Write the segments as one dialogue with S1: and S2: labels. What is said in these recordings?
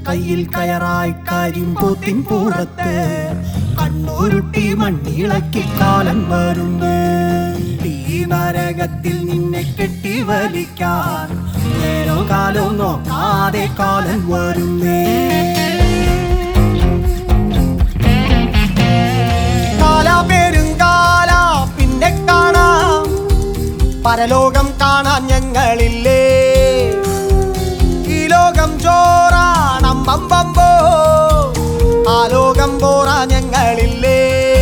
S1: കയ്യിൽ കയറായി കരിമ്പൂത്തിൻ പൂറത്ത് കണ്ണൂരുട്ടി മണ്ണിളക്കി കാലം വരുന്നു ഈ നരകത്തിൽ നിന്നെ കെട്ടി വലിക്കാൻ നേരോ കാലോ നോക്കാതെ കാലം വരുന്നേ കാല പെരുങ്കാല പിന്നെ കാണാം പരലോകം കാണാൻ ഞങ്ങളില്ലേ ഈ ലോകം ചോറാണം ബമ്പമ്പോ ആ ലോകം പോറാ ഞങ്ങളില്ലേ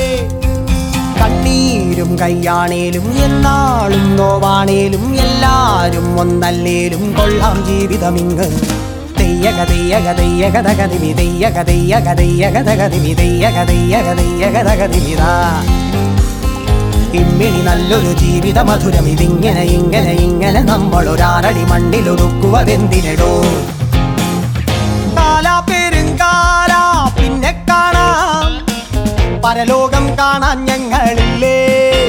S1: കണ്ണീരും കയ്യാണേലും എന്നാളും നോവാണേലും എല്ലാരും ഒന്നല്ലേലും കൊള്ളാം ജീവിതമിങ്ങ് തെയ്യക തെയ്യക തെയ്യക തകതിമി തെയ്യക തെയ്യക തെയ്യക തകതിമി തെയ്യക തെയ്യക തെയ്യക തകതിമിതാ ഇമ്മിണി നല്ലൊരു ജീവിത മധുരം ഇതിങ്ങനെ ഇങ്ങനെ ഇങ്ങനെ നമ്മൾ ഒരാറടി മണ്ണിലൊടുക്കുവതെന്തിനടോ കാല പെരുങ്കാല പിന്നെ കാണാം പരലോകം കാണാൻ ഞങ്ങളില്ലേ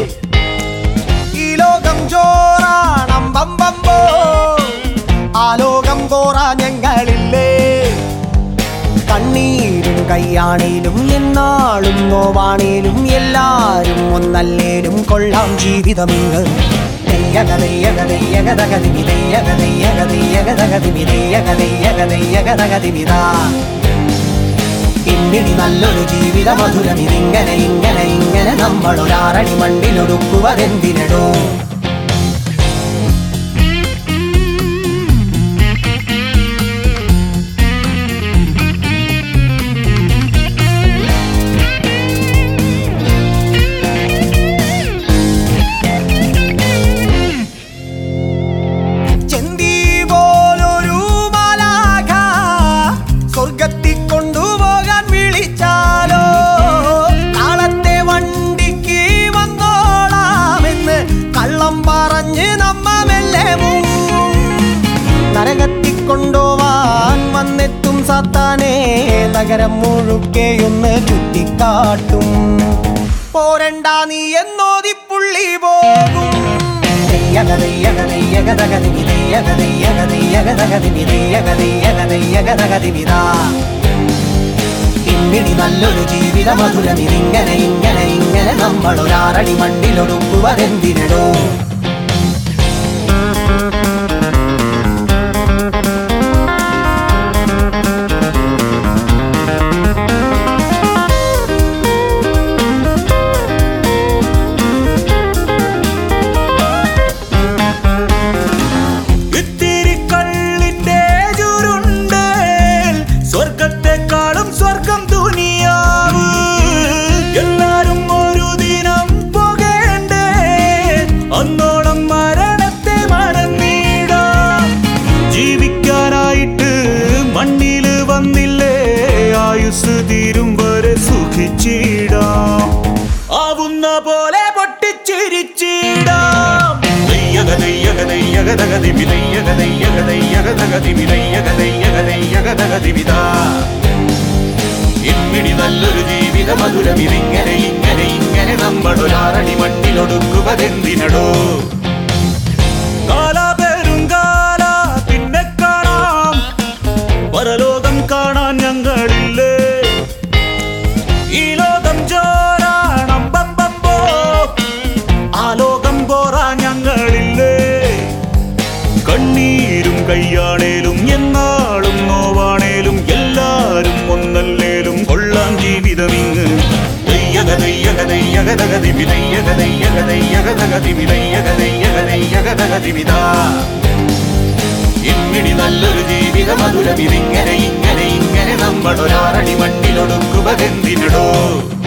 S1: ഈ ലോകം ചോറാണം ബമ്പമ്പോ ആ ലോകം പോറാ ഞങ്ങളില്ലേ കണ്ണീരും കയ്യാണേലും എന്നാളും നോവാണേലും എല്ലാരും ഒന്നല്ലേലും കൊള്ളാം ജീവിതമിങ്ങ് തെയ്യക തെയ്യക തെയ്യക തകതിമി തെയ്യക തെയ്യക തെയ്യക തകതിമി തെയ്യക തെയ്യക തെയ്യക തകതിമിതാ ഇമ്മിണി നല്ലൊരു ജീവിത മധുരം ഇതിങ്ങനെ ഇങ്ങനെ ഇങ്ങനെ നമ്മൾ ഒരാറടി മണ്ണിലൊടുക്കുവതെന്തിനടോ ചെന്തി പോലൊരു മാലാഖ സ്വർഗത്തിൽ കൊണ്ടുപോകാൻ വിളിച്ചാലോ നാളത്തെ വണ്ടിക്ക് വന്നോളാമെന്ന് കള്ളം പറഞ്ഞ് നമ്മ മെല്ലെ മുങ്ങും. നരകത്തിൽ കൊണ്ടുപോവാൻ വന്നെത്തും സത്താനെ നഗരം മുഴുക്കെയൊന്ന് ചുറ്റിക്കാട്ടും പോരണ്ട നീ എന്നോതി പുള്ളി പോകും തെയ്യക തെയ്യക തെയ്യക തകതിമി തെയ്യക തെയ്യക തെയ്യക തകതിമി തെയ്യക തെയ്യക തെയ്യക തകതിമിതാ ഇമ്മിണി നല്ലൊരു ജീവിത മധുരം ഇതിങ്ങനെ ഇങ്ങനെ ഇങ്ങനെ നമ്മൾ ഒരാറടി മണ്ണിലൊടുക്കുവതെന്തിനടോ
S2: ഇത്തിരി കള്ളിന്റെ ചുരുണ്ട് സ്വർഗത്തെക്കാളും സ്വർഗം ദുനിയാവ് എല്ലാരും ഒരു ദിനം പോകേണ്ടേ അന്നോളം മരണത്തെ മറന്നിടാം ജീവിക്കാനായിട്ട് മണ്ണില് വന്നില്ലേ ആയുസ് തീരും വരെ സുഖിച്ചിടാം ആവുന്ന പോലെ പൊട്ടിച്ചിരിച്ചിടാം ദയ്യക ദയ്യക ദയ്യക ദഗതിമി ദയ്യക ദയ്യക ദയ്യക ദഗതിമി ദയ്യക ദയ്യക ദയ്യക ദഗതിമിതാ ഇമ്മിണി നല്ലൊരു ജീവിത മധുരം ഇതിങ്ങനെ ഇങ്ങനെ ഇങ്ങനെ നമ്മൾ ഒരാറടി മണ്ണിലൊടുക്കുവതെന്തിനടോ കാല പെരുങ്കാല പിന്നെ കാണാം പരലോകം കാണാൻ ഞങ്ങളില്ലേ ഈ ലോകം ചോരാണം ബമ്പമ്പോ ആ ലോകം പോറാ ഞങ്ങളില്ലേ കണ്ണീരും കയ്യാണേലും എന്നാളും നോവാണേലും എല്ലാരും ഒന്നല്ലേലും കൊള്ളാം ജീവിതമിങ്ങ് ദയ്യക ദയ്യക ദയ്യക ദഗതിമി ദയ്യക ദയ്യക ദയ്യക ദഗതിമി ദയ്യക ദയ്യക ദയ്യക ദഗതിമിതാ ഇമ്മിണി നല്ലൊരു ജീവിത മധുരം ഇതിങ്ങനെ ഇങ്ങനെ ഇങ്ങനെ നമ്മൾ ഒരാറടി മണ്ണിലൊടുക്കുവതെന്തിനടോ